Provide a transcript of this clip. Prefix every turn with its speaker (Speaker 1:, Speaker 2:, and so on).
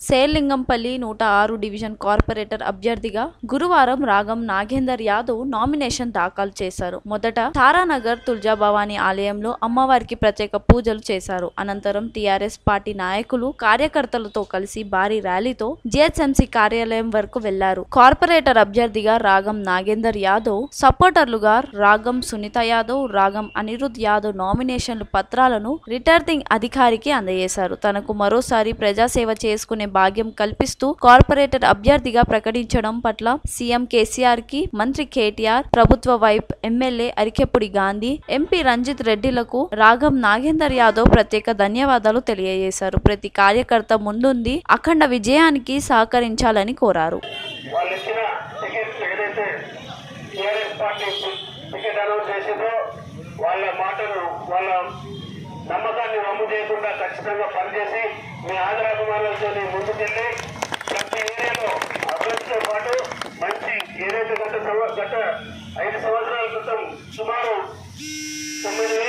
Speaker 1: శేర్లింగంపల్లి నూట ఆరు division corporator అభ్యర్థిగా గురువారం రాగం నాగేందర్ యాదవ్ నామినేషన్ దాఖలు చేశారు మొదట తారానగర్ తుల్జాభవాని ఆలయంలో అమ్మవారికి ప్రత్యేక పూజలు చేశారు అనంతరం టీఆర్ఎస్ పార్టీ నాయకులు కార్యకర్తలతో కలిసి భారీ ర్యాలీతో జిహెచ్ఎంసీ కార్యాలయం వరకు వెళ్లారు కార్పొరేటర్ అభ్యర్థిగా రాగం నాగేందర్ యాదవ్ సపోర్టర్లుగా రాగం సునీత యాదవ్ రాగం అనిరుద్ యాదవ్ నామినేషన్లు పత్రాలను రిటర్నింగ్ అధికారికి అందజేశారు తనకు మరోసారి ప్రజాసేవ చేసుకునే భాగ్యం కల్పిస్తూ కార్పొరేటర్ అభ్యర్థిగా ప్రకటించడం పట్ల సీఎం కేసీఆర్ కి మంత్రి కేటీఆర్ ప్రభుత్వ whip MLA Arikepudi Gandhi MP Ranjith రెడ్డిలకు రాగం నాగేందర్ యాదవ్ ప్రత్యేక ధన్యవాదాలు తెలియజేశారు ప్రతి కార్యకర్త ముందుంది అఖండ విజయానికి సహకరించాలని కోరారు
Speaker 2: వాళ్ళు ఇచ్చిన టికెట్ ఏదైతే టీఆర్ఎస్ పార్టీ టికెట్ అనౌన్స్ చేసిందో వాళ్ళ మాటను వాళ్ళ నమ్మకాన్ని వమ్ము చేయకుండా ఖచ్చితంగా పనిచేసి మీ ఆదరాభిమానులతో ముందుకెళ్ళి ప్రతి ఏరియాలో అభివృద్ధితో పాటు మంచి ఏదైతే గత సంవ- గత ఐదు సంవత్సరాల క్రితం సుమారు తొమ్మిది